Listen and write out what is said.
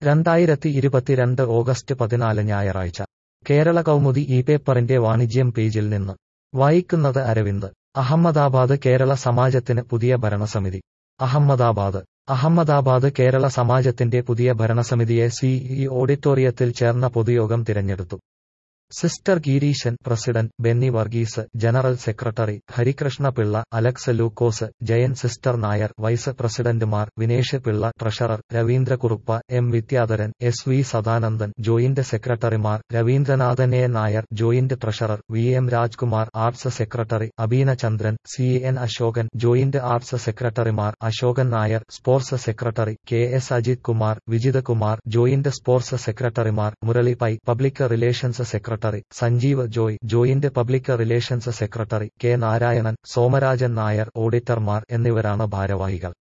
രണ്ടായിരത്തി ഇരുപത്തിരണ്ട് ഓഗസ്റ്റ് പതിനാല് ഞായറാഴ്ച കേരള കൗമുദി ഈ പേപ്പറിന്റെ വാണിജ്യം പേജിൽ നിന്ന് വായിക്കുന്നത് അരവിന്ദ് അഹമ്മദാബാദ് കേരള സമാജത്തിന് പുതിയ ഭരണസമിതി അഹമ്മദാബാദ് അഹമ്മദാബാദ് കേരള സമാജത്തിന്റെ പുതിയ ഭരണസമിതിയെ സിഇ ഓഡിറ്റോറിയത്തിൽ ചേർന്ന പൊതുയോഗം തിരഞ്ഞെടുത്തു sister Gireesan president Benny Varghese general secretary Harikrishna Pillai Alex Lukose Jayan sister Nair vice പ്രസിഡന്റുമാർ Vinesh Pillai treasurer Raveendrakurup M Vidyadharan S V Sadanandan joint സെക്രട്ടറിമാർ Raveendranathan A Nair joint treasurer V M Rajkumar arts secretary Abeena Chandran C N Asokan joint arts സെക്രട്ടറിമാർ Asokan Nair sports secretary K S Ajith Kumar Vijith Kumar joint sports സെക്രട്ടറിമാർ Murali Pai public relations secretary secretary Sanjeev Joy joint public relations secretary K Narayanan Somarajan Nair ഓഡിറ്റർമാർ എന്നിവരാണ് ഭാരവാഹികൾ